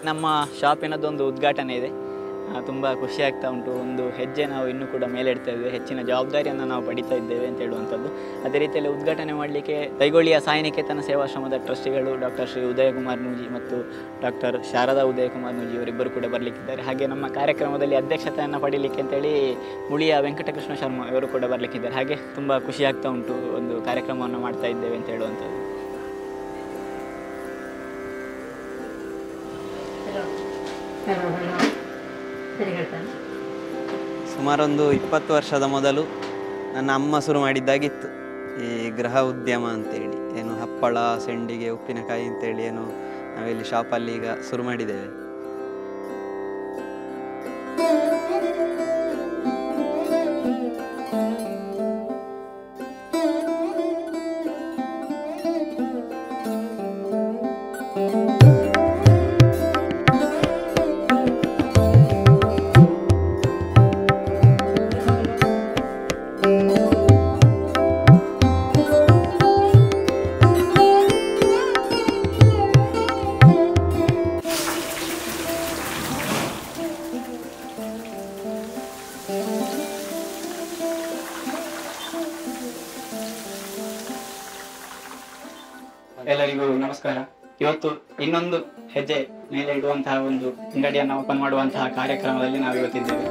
ನಮ್ಮ ಶಾಪಿನದೊಂದು ಉದ್ಘಾಟನೆ ಇದೆ ಆ, ತುಂಬ ಖುಷಿ ಆಗ್ತಾ ಉಂಟು ಒಂದು ಹೆಜ್ಜೆ ನಾವು ಇನ್ನೂ ಕೂಡ ಮೇಲೆಡ್ತಾ ಇದ್ದೇವೆ ಹೆಚ್ಚಿನ ಜವಾಬ್ದಾರಿಯನ್ನು ನಾವು ಪಡಿತಾ ಇದ್ದೇವೆ ಅಂತ ಹೇಳುವಂಥದ್ದು ಅದೇ ರೀತಿಯಲ್ಲಿ ಉದ್ಘಾಟನೆ ಮಾಡಲಿಕ್ಕೆ ಕೈಗೊಳ್ಳಿಯ ಸಾಯಿನಿಕೇತನ ಸೇವಾಶ್ರಮದ ಟ್ರಸ್ಟಿಗಳು ಡಾಕ್ಟರ್ ಶ್ರೀ ಉದಯಕುಮಾರ್ ನೂಜಿ ಮತ್ತು ಡಾಕ್ಟರ್ ಶಾರದಾ ಉದಯಕುಮಾರ್ ನೂಜಿ ಇವರಿಬ್ಬರು ಕೂಡ ಬರಲಿಕ್ಕಿದ್ದಾರೆ ಹಾಗೆ ನಮ್ಮ ಕಾರ್ಯಕ್ರಮದಲ್ಲಿ ಅಧ್ಯಕ್ಷತೆಯನ್ನು ಪಡೀಲಿಕ್ಕೆ ಅಂತೇಳಿ ಮುಳಿಯ ವೆಂಕಟಕೃಷ್ಣ ಶರ್ಮಾ ಇವರು ಕೂಡ ಬರಲಿಕ್ಕಿದ್ದಾರೆ ಹಾಗೆ ತುಂಬ ಖುಷಿ ಆಗ್ತಾ ಉಂಟು ಒಂದು ಕಾರ್ಯಕ್ರಮವನ್ನು ಮಾಡ್ತಾ ಇದ್ದೇವೆ ಅಂತ ಹೇಳುವಂಥದ್ದು ಸರಿ ಹೇಳ್ತಾನೆ ಸುಮಾರೊಂದು ಇಪ್ಪತ್ತು ವರ್ಷದ ಮೊದಲು ನನ್ನ ಅಮ್ಮ ಶುರು ಮಾಡಿದ್ದಾಗಿತ್ತು ಈ ಗೃಹ ಉದ್ಯಮ ಅಂತೇಳಿ ಏನು ಹಪ್ಪಳ ಸೆಂಡಿಗೆ ಉಪ್ಪಿನಕಾಯಿ ಅಂತೇಳಿ ಏನು ನಾವಿಲ್ಲಿ ಶಾಪಲ್ಲಿ ಈಗ ಶುರು ಮಾಡಿದ್ದೇವೆ ಎಲ್ಲರಿಗೂ ನಮಸ್ಕಾರ ಇವತ್ತು ಇನ್ನೊಂದು ಹೆಜ್ಜೆ ಮೇಲೆ ಇಡುವಂತಹ ಒಂದು ಅಂಗಡಿಯನ್ನು ಓಪನ್ ಮಾಡುವಂತಹ ಕಾರ್ಯಕ್ರಮದಲ್ಲಿ ನಾವು ಇವತ್ತಿದ್ದೇವೆ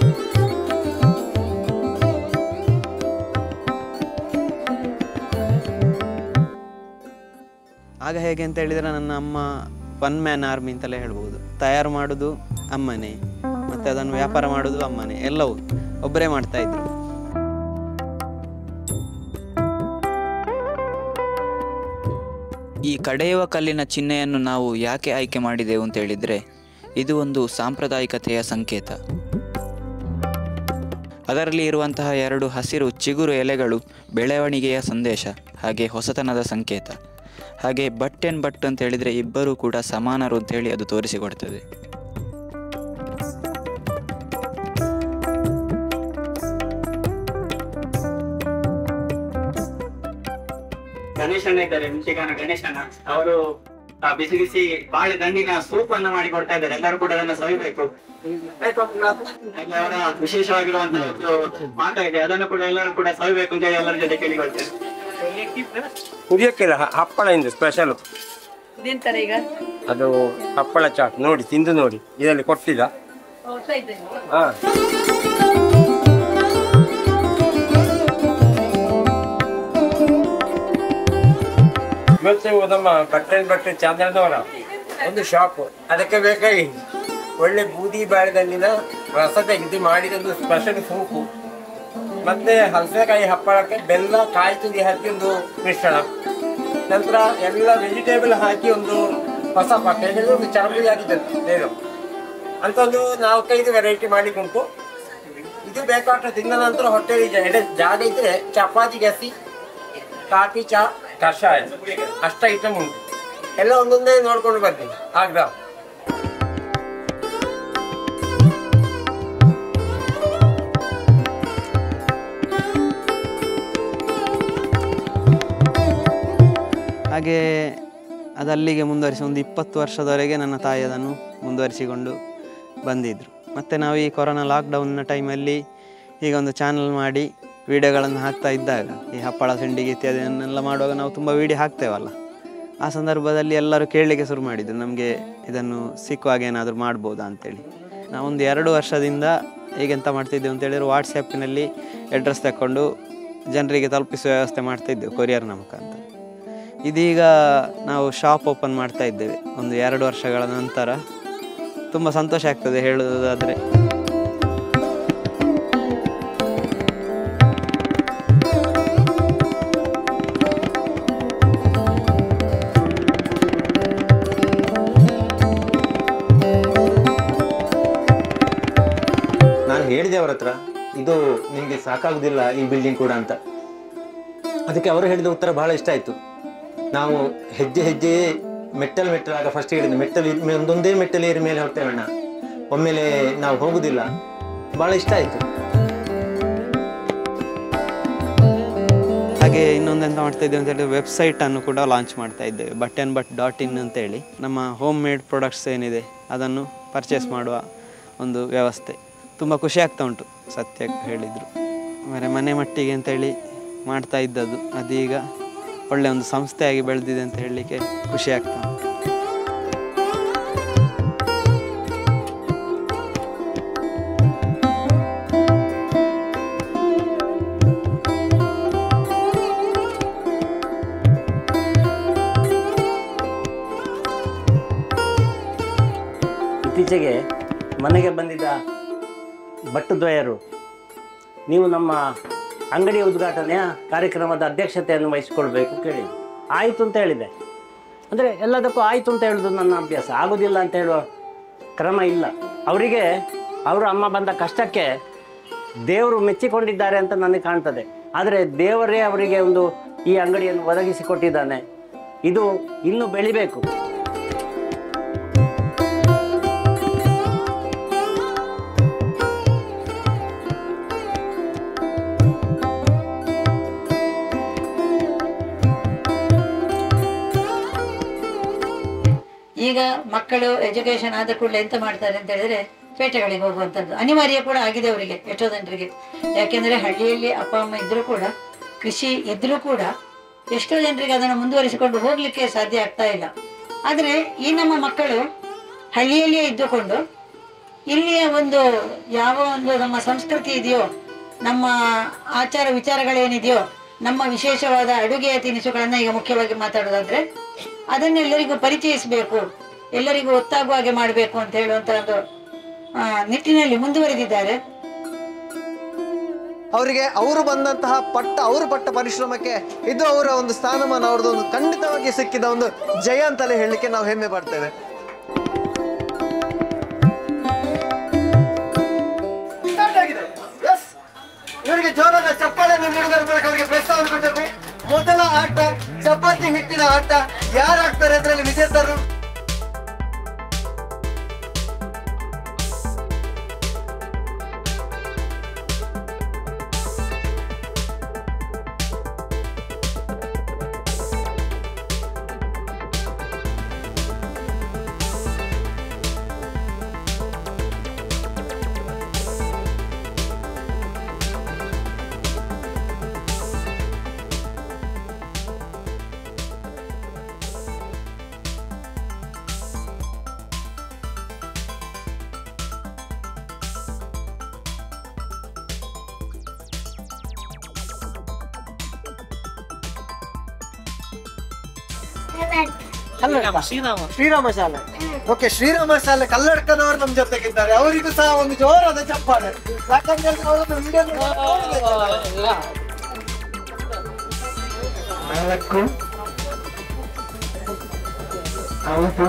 ಆಗ ಹೇಗೆ ಅಂತ ಹೇಳಿದರೆ ನನ್ನ ಅಮ್ಮ ಒನ್ ಮ್ಯಾನ್ ಆರ್ಮಿ ಅಂತಲೇ ಹೇಳ್ಬೋದು ತಯಾರು ಮಾಡೋದು ಅಮ್ಮನೇ ಮತ್ತು ಅದನ್ನು ವ್ಯಾಪಾರ ಮಾಡೋದು ಅಮ್ಮನೇ ಎಲ್ಲವೂ ಒಬ್ಬರೇ ಮಾಡ್ತಾ ಇದ್ರು ಈ ಕಡೆಯುವ ಕಲ್ಲಿನ ಚಿಹ್ನೆಯನ್ನು ನಾವು ಯಾಕೆ ಆಯ್ಕೆ ಮಾಡಿದೆವು ಅಂತ ಹೇಳಿದರೆ ಇದು ಒಂದು ಸಾಂಪ್ರದಾಯಿಕತೆಯ ಸಂಕೇತ ಅದರಲ್ಲಿ ಇರುವಂತಹ ಎರಡು ಹಸಿರು ಚಿಗುರು ಎಲೆಗಳು ಬೆಳವಣಿಗೆಯ ಸಂದೇಶ ಹಾಗೆ ಹೊಸತನದ ಸಂಕೇತ ಹಾಗೆ ಬಟ್ ಆ್ಯಂಡ್ ಬಟ್ ಅಂತ ಹೇಳಿದರೆ ಇಬ್ಬರೂ ಕೂಡ ಸಮಾನರು ಅಂತೇಳಿ ಅದು ತೋರಿಸಿಕೊಡ್ತದೆ ಗಣೇಶಣ್ಣ ಇದ್ದಾರೆ ಮುಂಚಿಗಾನ ಗಣೇಶಣ್ಣ ಅವರು ಆ ಬಿಸಿ ಬಿಸಿ ಬಾಳೆ ದಂಡಿನ ಸೂಪ್ ಅನ್ನ ಮಾಡಿ ಕೊಡ್ತಾ ಇದ್ದಾರೆ ಎಲ್ಲರೂ ಕೂಡ ಅದನ್ನ ಸವಿಬೇಕು ಹಾಗೆ ಅವರ ವಿಶೇಷವಾಗಿರುವಂತಹ ಒಂದು ಮಾತಾಗಿದೆ ಅದನ್ನು ಕೂಡ ಎಲ್ಲರೂ ಕೂಡ ಸವಿಬೇಕು ಅಂತ ಹೇಳಿ ಎಲ್ಲರ ಜೊತೆ ಕೇಳಿಕೊಳ್ತೇನೆ ಕುದಿಯಕ್ಕಿಲ್ಲ ಹ- ಹಪ್ಪಳ ಇಂದು ಸ್ಪೆಷಲ್ ಇದೆಂತಾರೆ ಈಗ ಅದು ಹಪ್ಪಳ ಚಾಟ್ ನೋಡಿ ತಿಂದು ನೋಡಿ ಇದರಲ್ಲಿ ಕೊಟ್ಟಿಲ್ಲ ಹೋಗ್ತಾ ಇದ್ದೇನೆ ಹಾ ಇವತ್ತು ನಮ್ಮ ಬಟ್ಟೆ ಬಟ್ಟೆ ಚಾಂದ್ರದವರ ಒಂದು ಶಾಪ್ ಅದಕ್ಕೆ ಬೇಕಾಗಿ ಒಳ್ಳೆ ಬೂದಿ ಬಾಳೆದಂಡಿನ ರಸ ತೆಗೆದು ಮಾಡಿದ ಒಂದು ಸ್ಪೆಷಲ್ ಸೂಪು ಮತ್ತೆ ಹಲಸೆಕಾಯಿ ಹಪ್ಪಳಕ್ಕೆ ಬೆಲ್ಲ ಕಾಯಿ ತುರಿ ಹಾಕಿ ಒಂದು ಮಿಶ್ರಣ ನಂತರ ಎಲ್ಲ ವೆಜಿಟೇಬಲ್ ಹಾಕಿ ಒಂದು ಹೊಸ ಪಕ್ಕ ಹೇಳಿದ್ರೆ ಒಂದು ಚರಬುರಿ ಆಗಿದ್ದದ್ದು ಏನು ಅಂತ ಒಂದು ನಾಲ್ಕೈದು ವೆರೈಟಿ ಮಾಡಿಕೊಂಡು ಇದು ಬೇಕಾದ್ರೆ ತಿಂದ ನಂತರ ಹೊಟ್ಟೆಲಿ ಜ- ಎಡೆ ಜಾಗ ಇದ್ರೆ ಚಪಾತಿ ಗಸಿ ಕಾಫಿ ಚಾ ಕಷಾಯ ಅಷ್ಟ ಐಟಮ್ ಉಂಟು ಎಲ್ಲ ಒಂದೊಂದೇ ನೋಡ್ಕೊಂಡು ಬರ್ತೀನಿ ಆಗ್ರಾ ಹಾಗೆ ಅದಲ್ಲಿಗೆ ಮುಂದುವರಿಸಿ ಒಂದು ಇಪ್ಪತ್ತು ವರ್ಷದವರೆಗೆ ನನ್ನ ತಾಯಿ ಅದನ್ನು ಮುಂದುವರಿಸಿಕೊಂಡು ಬಂದಿದ್ದರು ಮತ್ತು ನಾವು ಈ ಕೊರೋನಾ ಲಾಕ್ಡೌನ್ನ ಟೈಮಲ್ಲಿ ಈಗ ಒಂದು ಚಾನಲ್ ಮಾಡಿ ವಿಡಿಯೋಗಳನ್ನು ಹಾಕ್ತಾ ಇದ್ದಾಗ ಈ ಹಪ್ಪಳ ಸಂಡಿಗೆ ಇತ್ಯಾದಿಯನ್ನೆಲ್ಲ ಮಾಡುವಾಗ ನಾವು ತುಂಬ ವಿಡಿಯೋ ಹಾಕ್ತೇವಲ್ಲ ಆ ಸಂದರ್ಭದಲ್ಲಿ ಎಲ್ಲರೂ ಕೇಳಲಿಕ್ಕೆ ಶುರು ಮಾಡಿದರು ನಮಗೆ ಇದನ್ನು ಸಿಕ್ಕುವಾಗ ಏನಾದರೂ ಮಾಡ್ಬೋದಾ ಅಂತೇಳಿ ನಾವೊಂದು ಎರಡು ವರ್ಷದಿಂದ ಈಗೆಂತ ಮಾಡ್ತಿದ್ದೇವೆ ಅಂತ ಹೇಳಿದ್ರೆ ವಾಟ್ಸಪ್ಪಿನಲ್ಲಿ ಅಡ್ರೆಸ್ ತಗೊಂಡು ಜನರಿಗೆ ತಲುಪಿಸುವ ವ್ಯವಸ್ಥೆ ಮಾಡ್ತಾಯಿದ್ದೆವು ಕೊರಿಯರ್ನ ಮುಖಾಂತರ ಇದೀಗ ನಾವು ಶಾಪ್ ಓಪನ್ ಮಾಡ್ತಾ ಇದ್ದೇವೆ ಒಂದು ಎರಡು ವರ್ಷಗಳ ನಂತರ ತುಂಬ ಸಂತೋಷ ಆಗ್ತದೆ ಹೇಳುವುದಾದರೆ ನಾನು ಹೇಳಿದೆ ಅವ್ರ ಹತ್ರ ಇದು ನಿಮಗೆ ಸಾಕಾಗುದಿಲ್ಲ ಈ ಬಿಲ್ಡಿಂಗ್ ಕೂಡ ಅಂತ ಅದಕ್ಕೆ ಅವರು ಹೇಳಿದ ಉತ್ತರ ಬಹಳ ಇಷ್ಟ ಆಯ್ತು ನಾವು ಹೆಜ್ಜೆ ಹೆಜ್ಜೆ ಮೆಟ್ಟಲು ಮೆಟ್ಟಲು ಆಗ ಫಸ್ಟ್ ಹೇಳಿದೆ ಮೆಟ್ಟಲು ಇದ್ ಮೇ- ಒಂದೊಂದೇ ಮೆಟ್ಟಲು ಏರಿ ಮೇಲೆ ಹೊಟ್ಟೆವಣ್ಣ ಒಮ್ಮೆಲೆ ನಾವು ಹೋಗುದಿಲ್ಲ ಬಹಳ ಇಷ್ಟ ಆಯ್ತು ಹಾಗೆ ಇನ್ನೊಂದು ಎಂತ ಮಾಡ್ತಾ ಇದ್ದೇವೆ ಅಂತ ಹೇಳಿದ್ರೆ ವೆಬ್ಸೈಟನ್ನು ಕೂಡ ಲಾಂಚ್ ಮಾಡ್ತಾ ಇದ್ದೇವೆ but and but dot in ಅಂತೇಳಿ ನಮ್ಮ ಹೋಮ್ ಮೇಡ್ ಪ್ರಾಡಕ್ಟ್ಸ್ ಏನಿದೆ ಅದನ್ನು ಪರ್ಚೇಸ್ ಮಾಡುವ ಒಂದು ವ್ಯವಸ್ಥೆ ತುಂಬ ಖುಷಿ ಆಗ್ತಾ ಉಂಟು ಸತ್ಯ ಹೇಳಿದರು ಮರೆ ಮನೆ ಮಟ್ಟಿಗೆ ಅಂತೇಳಿ ಮಾಡ್ತಾ ಇದ್ದದ್ದು ಅದೀಗ ಒಳ್ಳೆಯ ಒಂದು ಸಂಸ್ಥೆಯಾಗಿ ಬೆಳೆದಿದೆ ಅಂತ ಹೇಳಲಿಕ್ಕೆ ಖುಷಿ ಆಗ್ತಾ ಉಂಟು ಇತ್ತೀಚೆಗೆ ಮನೆಗೆ ಬಂದಿದ್ದ ಭಟ್ಟದ್ವಯರು ನೀವು ನಮ್ಮ ಅಂಗಡಿಯ ಉದ್ಘಾಟನೆಯ ಕಾರ್ಯಕ್ರಮದ ಅಧ್ಯಕ್ಷತೆಯನ್ನು ವಹಿಸಿಕೊಳ್ಬೇಕು ಕೇಳಿ ಆಯಿತು ಅಂತ ಹೇಳಿದೆ ಅಂದರೆ ಎಲ್ಲದಕ್ಕೂ ಆಯಿತು ಅಂತ ಹೇಳೋದು ನನ್ನ ಅಭ್ಯಾಸ ಆಗೋದಿಲ್ಲ ಅಂತ ಹೇಳುವ ಕ್ರಮ ಇಲ್ಲ ಅವರಿಗೆ ಅವರು ಅಮ್ಮ ಬಂದ ಕಷ್ಟಕ್ಕೆ ದೇವರು ಮೆಚ್ಚಿಕೊಂಡಿದ್ದಾರೆ ಅಂತ ನನಗೆ ಕಾಣ್ತದೆ ಆದರೆ ದೇವರೇ ಅವರಿಗೆ ಒಂದು ಈ ಅಂಗಡಿಯನ್ನು ಒದಗಿಸಿಕೊಟ್ಟಿದ್ದಾನೆ ಇದು ಇನ್ನೂ ಬೆಳಿಬೇಕು ಈಗ ಮಕ್ಕಳು ಎಜುಕೇಶನ್ ಆದ ಕೂಡಲೇ ಎಂತ ಮಾಡ್ತಾರೆ ಅಂತ ಹೇಳಿದ್ರೆ ಪೇಟೆಗಳಿಗೆ ಹೋಗುವಂಥದ್ದು ಅನಿವಾರ್ಯ ಕೂಡ ಆಗಿದೆ ಅವರಿಗೆ ಎಷ್ಟೋ ಜನರಿಗೆ ಯಾಕೆಂದ್ರೆ ಹಳ್ಳಿಯಲ್ಲಿ ಅಪ್ಪ ಅಮ್ಮ ಇದ್ರೂ ಕೂಡ ಕೃಷಿ ಇದ್ರೂ ಕೂಡ ಎಷ್ಟೋ ಜನರಿಗೆ ಅದನ್ನು ಮುಂದುವರಿಸಿಕೊಂಡು ಹೋಗ್ಲಿಕ್ಕೆ ಸಾಧ್ಯ ಆಗ್ತಾ ಇಲ್ಲ ಆದರೆ ಈ ನಮ್ಮ ಮಕ್ಕಳು ಹಳ್ಳಿಯಲ್ಲಿಯೇ ಇದ್ದುಕೊಂಡು ಇಲ್ಲಿಯ ಒಂದು ಯಾವ ಒಂದು ನಮ್ಮ ಸಂಸ್ಕೃತಿ ಇದೆಯೋ ನಮ್ಮ ಆಚಾರ ವಿಚಾರಗಳೇನಿದೆಯೋ ನಮ್ಮ ವಿಶೇಷವಾದ ಅಡುಗೆಯ ತಿನಿಸುಗಳನ್ನ ಈಗ ಮುಖ್ಯವಾಗಿ ಮಾತಾಡೋದಾದ್ರೆ ಅದನ್ನೆಲ್ಲರಿಗೂ ಪರಿಚಯಿಸಬೇಕು ಎಲ್ಲರಿಗೂ ಒತ್ತಾಗುವ ಹಾಗೆ ಮಾಡಬೇಕು ಅಂತ ಹೇಳುವಂತ ಒಂದು ಆ, ನಿಟ್ಟಿನಲ್ಲಿ ಮುಂದುವರೆದಿದ್ದಾರೆ ಅವರಿಗೆ ಅವರು ಬಂದಂತಹ ಪಟ್ಟ ಅವರು ಪಟ್ಟ ಪರಿಶ್ರಮಕ್ಕೆ ಇದು ಅವರ ಒಂದು ಸ್ಥಾನಮಾನ ಅವ್ರದ್ದು ಒಂದು ಖಂಡಿತವಾಗಿ ಸಿಕ್ಕಿದ ಒಂದು ಜಯ ಅಂತಲೇ ಹೇಳಲಿಕ್ಕೆ ನಾವು ಹೆಮ್ಮೆ ಪಡ್ತೇವೆ ಇವರಿಗೆ ಜೋರಾದ ಚಪ್ಪಾಳೆಯನ್ನು ನೀಡಿದರ ಮೂಲಕ ಅವರಿಗೆ ಪ್ರೋತ್ಸಾಹ ಕೊಟ್ಟರು ಮೊದಲ ಆಟ ಚಪಾತಿ ಹಿಟ್ಟಿನ ಆಟ ಯಾರಾಗ್ತಾರೆ ಅದರಲ್ಲಿ ವಿಜೇತರು ಶ್ರೀರಾಮ ಶಾಲೆ ಓಕೆ ಶ್ರೀರಾಮ ಶಾಲೆ ಕಲ್ಲಡ್ಕದವರು ನಮ್ಮ ಜೊತೆಗಿದ್ದಾರೆ ಅವರಿಗೂ ಸಹ ಒಂದು ಜೋರಾದ ಚಪ್ಪಾಳೆ ಯಾಕಂದ್ರೆ ಅವರೊಂದು ವಿಡಿಯೋ ನಾಲ್ಕು ಹೌದು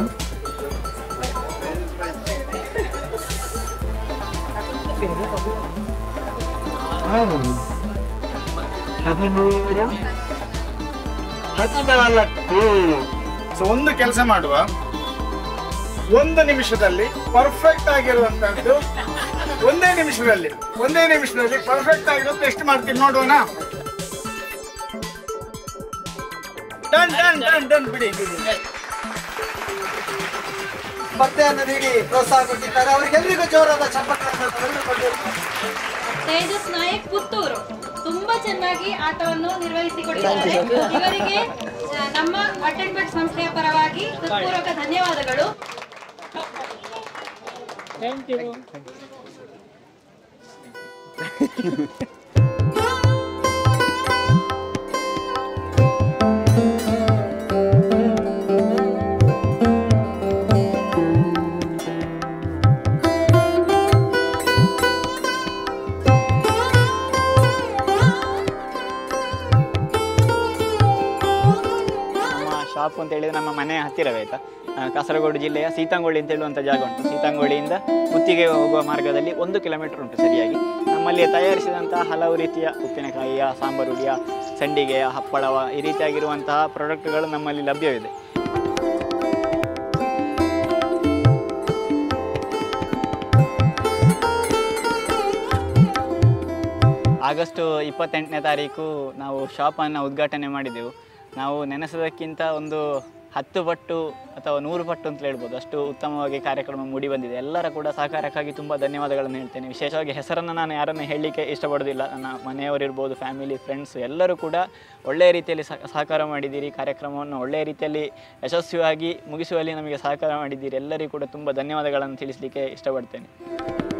ಹದಿಮೂರು ಹದಿನಾಲ್ಕು ಸೊ ಒಂದು ಕೆಲಸ ಮಾಡುವ ಒಂದು ನಿಮಿಷದಲ್ಲಿ ಪರ್ಫೆಕ್ಟ್ ಆಗಿರುವಂತದ್ದು ಒಂದೇ ನಿಮಿಷದಲ್ಲಿ ಒಂದೇ ನಿಮಿಷದಲ್ಲಿ ಪರ್ಫೆಕ್ಟ್ ಆಗಿರೋದು ಎಷ್ಟು ಮಾಡ್ತೀನಿ ನೋಡೋಣ ಡನ್ ಡನ್ ಡನ್ ಡನ್ ಬಿಡಿ ಬಿಡಿ. ಸ್ಪರ್ಧೆಯನ್ನು ನೀಡಿ ಪ್ರೋತ್ಸಾಹ ಕೊಟ್ಟಿದ್ದಾರೆ ಅವರಿಗೆಲ್ಲರಿಗೂ ಜೋರಾದ ಚಪ್ಪಟ್ಟೆ ತೇಜಸ್ ನಾಯಕ್ ಪುತ್ತೂರು ತುಂಬಾ ಚೆನ್ನಾಗಿ ಆಟವನ್ನು ನಿರ್ವಹಿಸಿಕೊಟ್ಟಿದ್ದಾರೆ ಇವರಿಗೆ ಆ, ನಮ್ಮ ಅಟೆಂಡ್ ಬಟ್ ಸಂಸ್ಥೆಯ ಪರವಾಗಿ ಹೃತ್ಪೂರ್ವಕ ಧನ್ಯವಾದಗಳು ನಮ್ಮ ಶಾಪ್ ಅಂತ ಹೇಳಿದ್ರೆ ನಮ್ಮ ಮನೆ ಹತ್ತಿರವೇ ಆಯ್ತಾ ಆ, ಕಾಸರಗೋಡು ಜಿಲ್ಲೆಯ ಸೀತಾಂಗೋಳಿ ಅಂತ ಹೇಳುವಂಥ ಜಾಗ ಉಂಟು ಸೀತಾಂಗೋಳಿಯಿಂದ ಗುತ್ತಿಗೆ ಹೋಗುವ ಮಾರ್ಗದಲ್ಲಿ ಒಂದು ಕಿಲೋಮೀಟರ್ ಉಂಟು ಸರಿಯಾಗಿ ನಮ್ಮಲ್ಲಿ ತಯಾರಿಸಿದಂತಹ ಹಲವು ರೀತಿಯ ಉಪ್ಪಿನಕಾಯಿಯ ಸಾಂಬಾರುಡಿಯ ಸಂಡಿಗೆಯ ಹಪ್ಪಳವ ಈ ರೀತಿಯಾಗಿರುವಂತಹ ಪ್ರಾಡಕ್ಟ್ಗಳು ನಮ್ಮಲ್ಲಿ ಲಭ್ಯವಿದೆ ಆಗಸ್ಟ್ ಇಪ್ಪತ್ತೆಂಟನೇ ತಾರೀಕು ನಾವು ಶಾಪನ್ನು ಉದ್ಘಾಟನೆ ಮಾಡಿದೆವು ನಾವು ನೆನೆಸೋದಕ್ಕಿಂತ ಒಂದು ಹತ್ತು ಪಟ್ಟು ಅಥವಾ ನೂರು ಪಟ್ಟು ಅಂತ ಹೇಳ್ಬೋದು ಅಷ್ಟು ಉತ್ತಮವಾಗಿ ಕಾರ್ಯಕ್ರಮ ಮೂಡಿ ಬಂದಿದೆ ಎಲ್ಲರ ಕೂಡ ಸಹಕಾರಕ್ಕಾಗಿ ತುಂಬ ಧನ್ಯವಾದಗಳನ್ನು ಹೇಳ್ತೇನೆ ವಿಶೇಷವಾಗಿ ಹೆಸರನ್ನು ನಾನು ಯಾರನ್ನು ಹೇಳಲಿಕ್ಕೆ ಇಷ್ಟಪಡೋದಿಲ್ಲ ನನ್ನ ಮನೆಯವರಿರ್ಬೋದು ಫ್ಯಾಮಿಲಿ ಫ್ರೆಂಡ್ಸ್ ಎಲ್ಲರೂ ಕೂಡ ಒಳ್ಳೆಯ ರೀತಿಯಲ್ಲಿ ಸಹ- ಸಹಕಾರ ಮಾಡಿದ್ದೀರಿ ಕಾರ್ಯಕ್ರಮವನ್ನು ಒಳ್ಳೆಯ ರೀತಿಯಲ್ಲಿ ಯಶಸ್ವಿಯಾಗಿ ಮುಗಿಸುವಲ್ಲಿ ನಮಗೆ ಸಹಕಾರ ಮಾಡಿದ್ದೀರಿ ಎಲ್ಲರಿಗೂ ಕೂಡ ತುಂಬ ಧನ್ಯವಾದಗಳನ್ನು ತಿಳಿಸಲಿಕ್ಕೆ ಇಷ್ಟಪಡ್ತೇನೆ